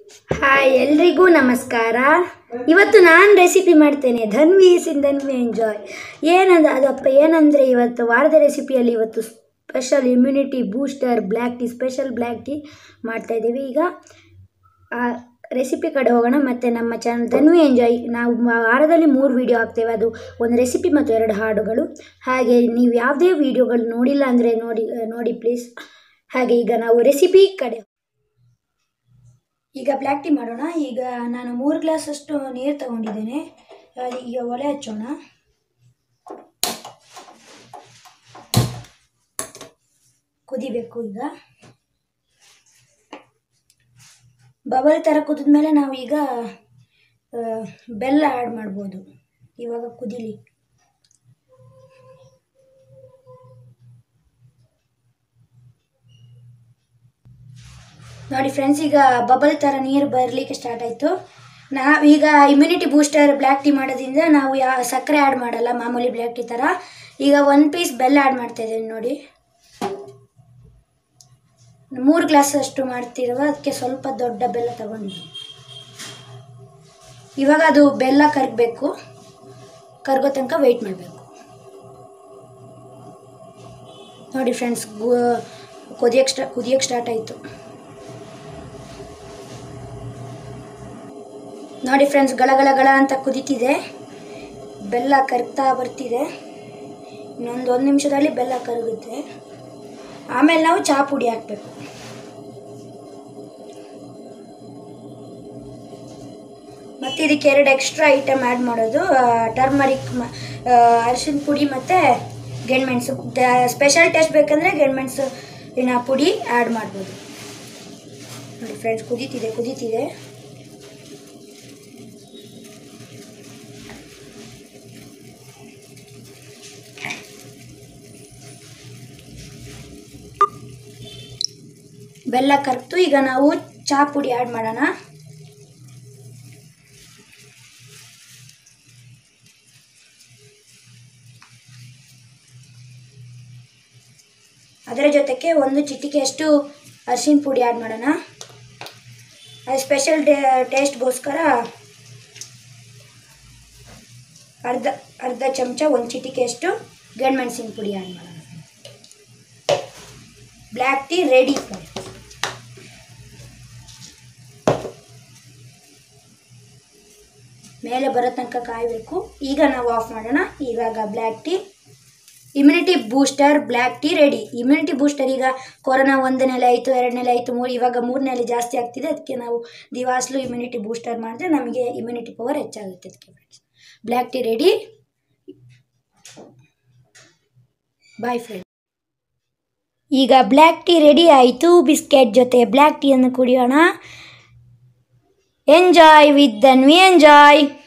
hi ಎಲ್ರಿಗೂ ನಮಸ್ಕಾರ ಇವತ್ತು ನಾನು ರೆಸಿಪಿ ಮಾಡ್ತೇನೆ ಧನ್ವಿ ಇನ್ ಧನ್ವಿ ಎಂಜಾಯ್ ಏನಂದ ಅದಪ್ಪ ಏನಂದರೆ ಇವತ್ತು ವಾರದ ರೆಸಿಪಿಯಲ್ಲಿ ಇವತ್ತು special immunity booster black tea special black tea ಮಾಡ್ತಾ ಇದ್ದೀವಿ ಈಗ ಆ ರೆಸಿಪಿ ಕಡೆ ಹೋಗೋಣ ಮತ್ತು ನಮ್ಮ ಚಾನಲ್ ಧನ್ವಿ ಎಂಜಾಯ್ ನಾವು ವಾರದಲ್ಲಿ ಮೂರು ವಿಡಿಯೋ ಹಾಕ್ತೇವೆ ಅದು ಒಂದು ರೆಸಿಪಿ ಮತ್ತು ಎರಡು ಹಾಡುಗಳು ಹಾಗೆ ನೀವು ಯಾವುದೇ ವಿಡಿಯೋಗಳು ನೋಡಿಲ್ಲ ಅಂದರೆ ನೋಡಿ ನೋಡಿ ಪ್ಲೀಸ್ ಹಾಗೆ ಈಗ ನಾವು ರೆಸಿಪಿ ಕಡೆ ಈಗ ಬ್ಲ್ಯಾಕ್ ಟೀ ಮಾಡೋಣ ಈಗ ನಾನು ಮೂರು ಗ್ಲಾಸಷ್ಟು ನೀರು ತಗೊಂಡಿದ್ದೇನೆ ಅದು ಈಗ ಒಲೆ ಹಚ್ಚೋಣ ಕುದಿಬೇಕು ಈಗ ಬಬಲ್ ಥರ ಕುದಿದ್ಮೇಲೆ ನಾವು ಈಗ ಆ, ಬೆಲ್ಲ ಆ್ಯಡ್ ಮಾಡ್ಬೋದು ಇವಾಗ ಕುದಿಲಿ ನೋಡಿ ಫ್ರೆಂಡ್ಸ್ ಈಗ ಬಬಲ್ ಥರ ನೀರು ಬರಲಿಕ್ಕೆ ಸ್ಟಾರ್ಟ್ ಆಯಿತು ನಾವು ಈಗ ಇಮ್ಯುನಿಟಿ ಬೂಸ್ಟರ್ ಬ್ಲ್ಯಾಕ್ ಟೀ ಮಾಡೋದ್ರಿಂದ ನಾವು ಯಾ ಸಕ್ಕರೆ ಆ್ಯಡ್ ಮಾಡಲ್ಲ ಮಾಮೂಲಿ ಬ್ಲ್ಯಾಕ್ ಟೀ ಥರ ಈಗ ಒಂದು ಪೀಸ್ ಬೆಲ್ಲ ಆ್ಯಡ್ ಮಾಡ್ತಾ ಇದ್ದೀನಿ ನೋಡಿ ಮೂರು ಗ್ಲಾಸ್ ಅಷ್ಟು ಮಾಡ್ತಿರುವ ಅದಕ್ಕೆ ಸ್ವಲ್ಪ ದೊಡ್ಡ ಬೆಲ್ಲ ತಗೊಂಡಿದ್ದೀನಿ ಇವಾಗ ಅದು ಬೆಲ್ಲ ಕರಗಬೇಕು ಕರಗೋ ತನಕ ವೆಯ್ಟ್ ಮಾಡಬೇಕು ನೋಡಿ ಫ್ರೆಂಡ್ಸ್ ಕುದಿಯಕ್ಕೆ ಸ್ಟಾ ಕುದಿಯಕ್ಕೆ ಸ್ಟಾರ್ಟ್ ಆಯಿತು ನೋಡಿ ಫ್ರೆಂಡ್ಸ್ ಗಳ ಗಳ ಗಳ ಅಂತ ಕುದೀತಿದೆ ಬೆಲ್ಲ ಕರಗ್ತಾ ಬರ್ತಿದೆ ಇನ್ನೊಂದು ಒಂದು ನಿಮಿಷದಲ್ಲಿ ಬೆಲ್ಲ ಕರಗುತ್ತೆ ಆಮೇಲೆ ನಾವು ಚಹಾ ಪುಡಿ ಹಾಕಬೇಕು ಮತ್ತು ಇದಕ್ಕೆ ಎರಡು ಎಕ್ಸ್ಟ್ರಾ ಐಟಮ್ ಆ್ಯಡ್ ಮಾಡೋದು ಟರ್ಮರಿಕ್ ಅರಿಶಿನ ಪುಡಿ ಮತ್ತು ಗೆಣ್ಮೆಣಸು ಸ್ಪೆಷಲ್ ಟೇಸ್ಟ್ ಬೇಕಂದರೆ ಗೆಣ್ಮೆಣಸು ಇನ್ನ ಪುಡಿ ಆ್ಯಡ್ ಮಾಡ್ಬೋದು ನೋಡಿ ಫ್ರೆಂಡ್ಸ್ ಕುದೀತಿದೆ ಕುದೀತಿದೆ ಬೆಲ್ಲ ಕರಗ್ತು ಈಗ ನಾವು ಚಹಾ ಪುಡಿ ಆ್ಯಡ್ ಮಾಡೋಣ ಅದರ ಜೊತೆಗೆ ಒಂದು ಚಿಟಿಕೆಯಷ್ಟು ಅರಿಶಿನ ಪುಡಿ ಆ್ಯಡ್ ಮಾಡೋಣ ಅದು ಸ್ಪೆಷಲ್ ಟೇಸ್ಟ್ಗೋಸ್ಕರ ಅರ್ಧ ಅರ್ಧ ಚಮಚ ಒಂದು ಚಿಟಿಕೆಯಷ್ಟು ಗೆಣ್ಮೆಣಸಿನ ಪುಡಿ ಆ್ಯಡ್ ಮಾಡೋಣ ಬ್ಲ್ಯಾಕ್ ಟೀ ರೆಡಿ ಮೇಲೆ ಬರೋ ತನಕ ಕಾಯಬೇಕು ಈಗ ನಾವು ಆಫ್ ಮಾಡೋಣ ಇವಾಗ black tea immunity booster black tea ready immunity booster ಈಗ ಕೊರೋನಾ ಒಂದನೇಲೆ ಆಯಿತು ಎರಡನೇಲೆ ಆಯಿತು ಮೂರು ಇವಾಗ ಮೂರನೇಲೆ ಜಾಸ್ತಿ ಆಗ್ತಿದೆ ಅದಕ್ಕೆ ನಾವು ದಿವಾಸ್ಲು ಇಮ್ಯುನಿಟಿ ಬೂಸ್ಟರ್ ಮಾಡಿದ್ರೆ ನಮಗೆ ಇಮ್ಯುನಿಟಿ ಪವರ್ ಹೆಚ್ಚಾಗುತ್ತೆ ಅದಕ್ಕೆ friends black tea ready bye friend ಈಗ ಬ್ಲ್ಯಾಕ್ ಟೀ ರೆಡಿ ಆಯಿತು ಬಿಸ್ಕೆಟ್ ಜೊತೆ ಬ್ಲ್ಯಾಕ್ ಟೀಯನ್ನು ಕುಡಿಯೋಣ ಎಂಜಾಯ್ ವಿತ್ ಧನ್ವಿ ಎಂಜಾಯ್